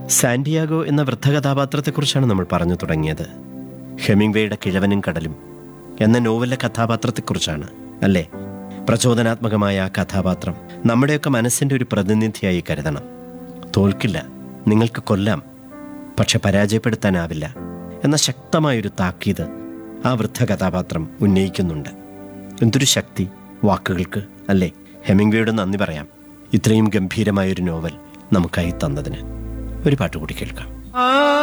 Santiago എന്ന വൃദ്ധ കഥാപാത്രത്തെക്കുറിച്ചാണ് നമ്മൾ പറഞ്ഞു തുടങ്ങിയത് ഹെമിംഗ്വേയുടെ കിഴവനും കടലും എന്ന നോവലിലെ കഥാപാത്രത്തെക്കുറിച്ചാണ് അല്ലേ പ്രചോദനാത്മകമായ ആ കഥാപാത്രം നമ്മുടെയൊക്കെ മനസ്സിൻ്റെ ഒരു പ്രതിനിധിയായി കരുതണം തോൽക്കില്ല നിങ്ങൾക്ക് കൊല്ലാം പക്ഷെ പരാജയപ്പെടുത്താനാവില്ല എന്ന ശക്തമായൊരു താക്കീത് ആ വൃദ്ധ കഥാപാത്രം ഉന്നയിക്കുന്നുണ്ട് എന്തൊരു ശക്തി വാക്കുകൾക്ക് അല്ലേ ഹെമിംഗ്വേയോട് നന്ദി പറയാം ഇത്രയും ഗംഭീരമായൊരു നോവൽ നമുക്കായി തന്നതിന് ഒരു പാട്ട് കൂടി കേൾക്കാം